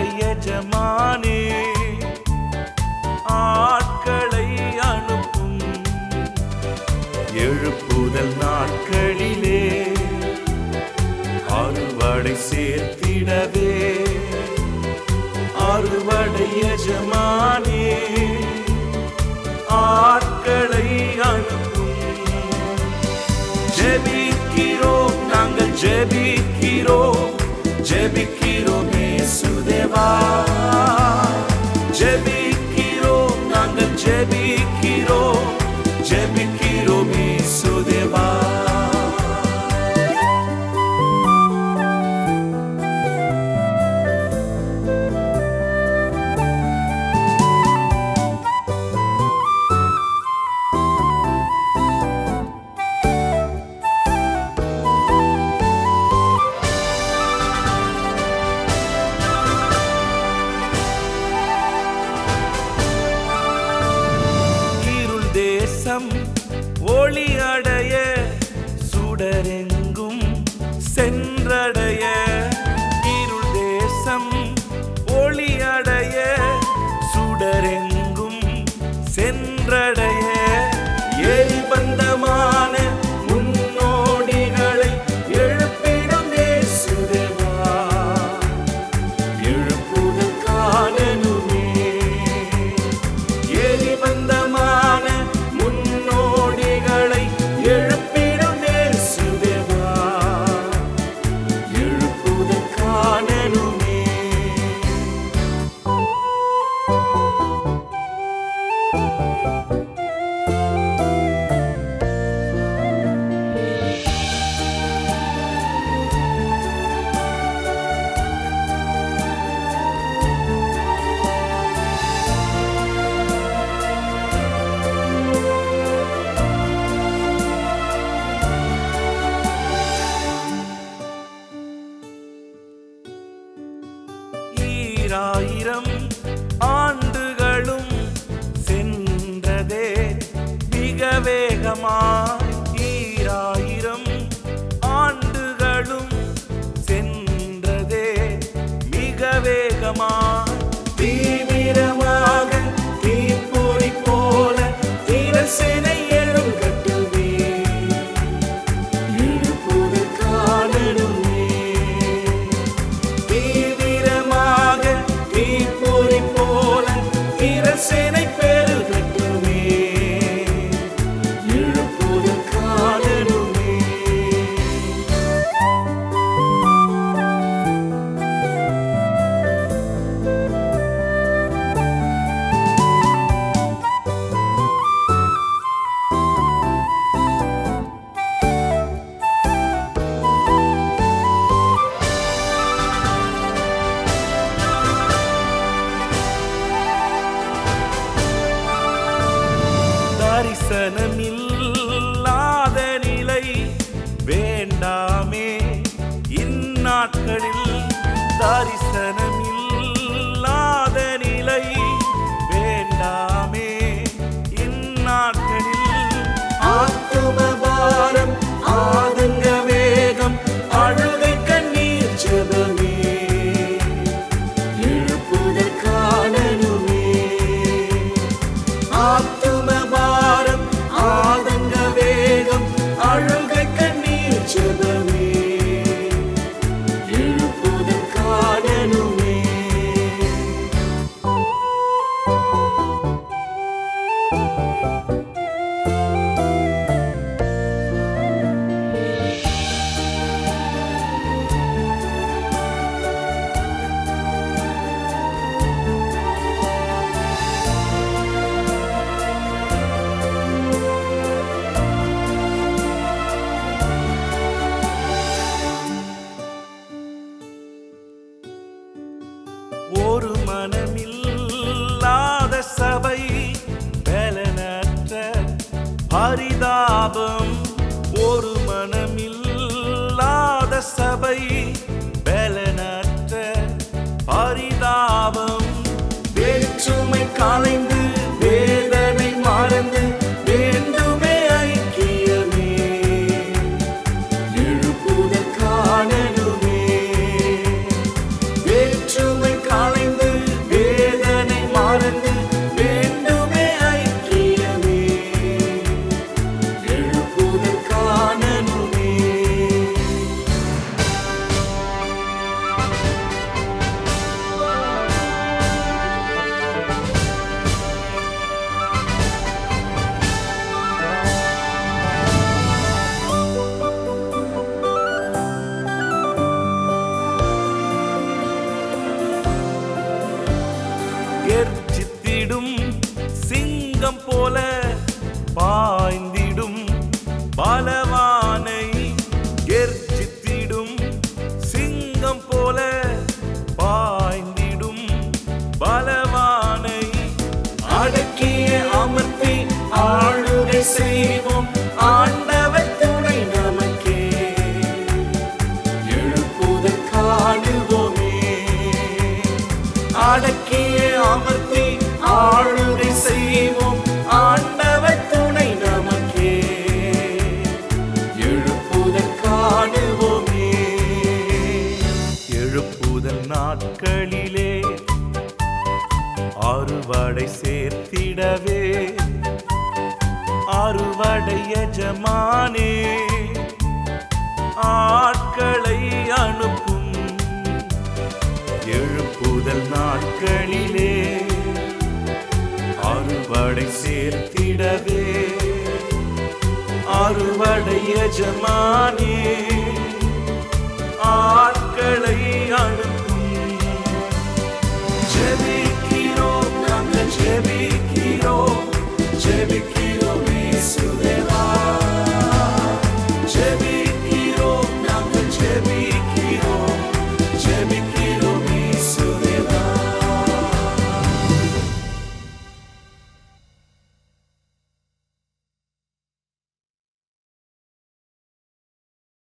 எஜமானே ஆட்களை அனுப்பும் எழுப்புதல் நாட்களிலே அறுவடை சேர்த்திடவே அறுவடை எஜமானே ஆட்களை அனுப்பும் ஜெபிக்கிறோம் நாங்கள் ஜெபிக்கிறோம் ஜெபிக்கிறோம் இயேசுதேவா ஜெபிக்கிறோம் நாங்கள் ஜெபிக்கிறோம் ஜெபிக்கிறோம் இயேசுதேவா இருள் தேசம் ஒளி அடைய சுடரெங்கும் சென்றடைய இருள் தேசம் ஒளி அடைய சுடரெங்கும் சென்றடைய எரிபந்தமான முன்னோடிகளை எழுப்பிடும் இயேசுதேவா எழுப்புதல் காணனுமே எரிபந்தமான முன்னோடிகளை எழுப்பிடும் இயேசுதேவா எழுப்புதல் காணனுமே ஈராயிரம் ஆண்டுகளும் சென்றதே மிக வேகமாய் ஈராயிரம் ஆண்டுகளும் சென்றதே மிக வேகமாய் தீவிரமாக தீப்பொறி போல தீரசேனை எழுங்கட்டுமே எழுப்புதல் காணணுமே தீவிரமாக தீப்பொறி போல இரசேனை பெருகட்டுமே எழுப்புதல் காணணுமே தரிசனமில்லாத நிலை வேண்டாமே இந்நாட்களில் தரிசனமில்லாத நிலை வேண்டாமே இந்நாட்களில் ஆத்தும பாரம் ஆதங்க வேகம் அழுகை கண்ணீர் ஜெபமே எழுப்புதல் காணனுமே ஆத்தும பாரம் ஆதங்க வேகம் அழுகை கண்ணீர் ஜெபமே எழுப்புதல் காணனுமே ஒரு மனமில்லாத சபை பலனற்ற பரிதாபம் ஒரு மனமில்லாத சபை பலனற்ற பரிதாபம் வேற்றுமை கலைந்து வேதனை மறந்து வேண்டுமே ஐக்கியமே எழுப்புதல் காணனுமே வேற்றுமை காலை அடக்கியே அமர்த்தி ஆளுகை செய்வோம் ஆண்டவர் துணை நமக்கே எழுப்புதல் காணுவோமே எழுப்புதல் நாட்களிலே அறுவடை சேர்த்திடவே அறுவடை எஜமானே ஆட்களை அனுப்பும் எழுப்புதல் நாட்களிலே அறுவடை சேர்த்திடவே அறுவடை எஜமானே